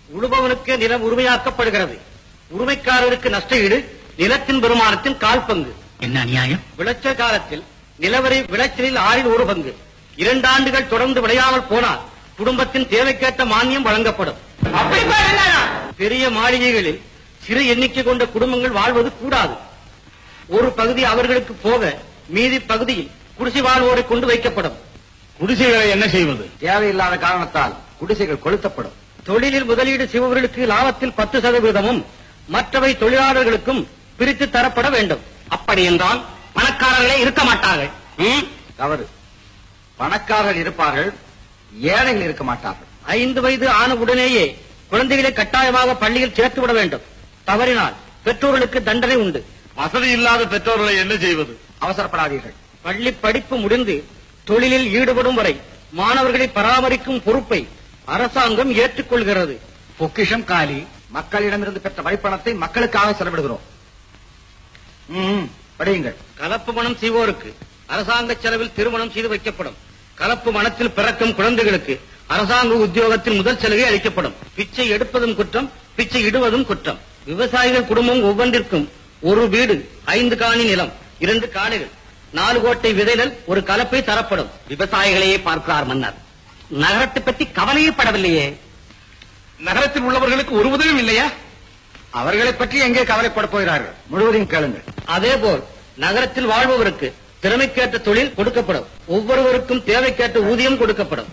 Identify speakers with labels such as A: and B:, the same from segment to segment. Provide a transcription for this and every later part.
A: உழுபவனுக்கு நிலம் உரிமையாக்கப்படுகிறது உரிமைக்காரருக்கு நஷ்ட ஈடு நிலத்தின் பெருமானத்தின் கால் பங்கு
B: என்ன அநியாயம்
A: விளைச்சல் காலத்தில் நிலவரி விளைச்சலில் ஆறில் ஒரு பங்கு இரண்டு ஆண்டுகள் தொடர்ந்து விளையாமல் போனால் குடும்பத்தின் தேவைக்கேற்ற மானியம் வழங்கப்படும் பெரிய மாளிகைகளில் சிறு எண்ணிக்கை கொண்ட குடும்பங்கள் வாழ்வது கூடாது ஒரு பகுதி அவர்களுக்கு போக மீதி பகுதியில் குடிசை வாழ்வோரை கொண்டு வைக்கப்படும்
C: குடிசைகளை என்ன செய்வது
D: தேவையில்லாத காரணத்தால் குடிசைகள் கொளுத்தப்படும்
A: தொழிலில் முதலீடு செய்பவர்களுக்கு லாபத்தில் பத்து சதவீதமும் மற்றவை தொழிலாளர்களுக்கும் பிரித்து தரப்பட வேண்டும் அப்படி என்றால் பணக்காரர்களே இருக்க மாட்டார்கள் ம்?
D: தவறு பணக்காரர்கள் இருப்பார்கள் ஏழைகள் இருக்க மாட்டார்கள்
A: ஐந்து வயது ஆன உடனேயே குழந்தைகளை கட்டாயமாக பள்ளியில் சேர்த்து விட வேண்டும் தவறினால் பெற்றோர்களுக்கு தண்டனை உண்டு
C: வசதி இல்லாத பெற்றோர்களை என்ன செய்வது
D: அவசரப்படாதீர்கள்
A: பள்ளி படிப்பு முடிந்து தொழிலில் ஈடுபடும் வரை மாணவர்களை பராமரிக்கும் பொறுப்பை அரசாங்கம் ஏற்றுக்கொள்கிறது
D: பொக்கிஷம் காலி மக்களிடமிருந்து பெற்ற வரிப்பணத்தை மக்களுக்காக செலவிடுகிறோம் ம், படியுங்கள்
A: கலப்பு மனம் செய்வோருக்கு அரசாங்க செலவில் திருமணம் செய்து வைக்கப்படும் கலப்பு மனத்தில் பிறக்கும் குழந்தைகளுக்கு அரசாங்க உத்தியோகத்தில் முதல் சலுகை அளிக்கப்படும் பிச்சை எடுப்பதும் குற்றம் பிச்சை இடுவதும் குற்றம் விவசாயிகள் குடும்பம் ஒவ்வொன்றிற்கும் ஒரு வீடு ஐந்து காணி நிலம் இரண்டு காணிகள் நாலு கோட்டை விதைகள் ஒரு கலப்பை தரப்படும் விவசாயிகளையே பார்க்கிறார் மன்னர் நகரத்தை பற்றி கவலையே படவில்லையே
C: நகரத்தில் உள்ளவர்களுக்கு ஒரு உதவியும் இல்லையா
D: அவர்களை பற்றி எங்கே கவலைப்பட போகிறார்கள் முழுவதையும் கேளுங்கள்
A: அதேபோல் நகரத்தில் வாழ்பவருக்கு திறமைக்கேற்ற தொழில் கொடுக்கப்படும் ஒவ்வொருவருக்கும் தேவைக்கேற்ற ஊதியம் கொடுக்கப்படும்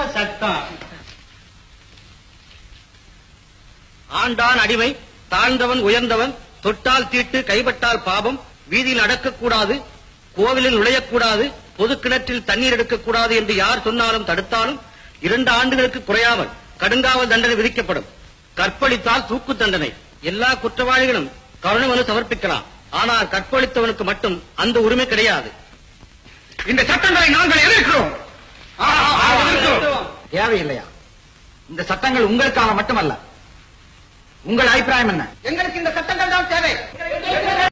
A: ஆண்டான் அடிமை தாழ்ந்தவன் உயர்ந்தவன் தொட்டால் தீட்டு கைப்பட்டால் பாபம் வீதியில் நடக்கக்கூடாது கோவிலில் நுழையக்கூடாது பொது கிணற்றில் தண்ணீர் எடுக்கக்கூடாது என்று யார் சொன்னாலும் தடுத்தாலும் இரண்டு ஆண்டுகளுக்கு குறையாமல் கடுங்காவல் தண்டனை விதிக்கப்படும் கற்பழித்தால் தூக்கு தண்டனை எல்லா குற்றவாளிகளும் கருணை மனு சமர்ப்பிக்கலாம் ஆனால் கற்பழித்தவனுக்கு மட்டும் அந்த உரிமை கிடையாது
C: இந்த சட்டங்களை நாங்கள் எதிர்க்கிறோம்
D: தேவையில்லையா இந்த சட்டங்கள் உங்களுக்காக மட்டுமல்ல உங்கள் அபிப்பிராயம் என்ன
A: எங்களுக்கு இந்த சட்டங்கள் தான் தேவை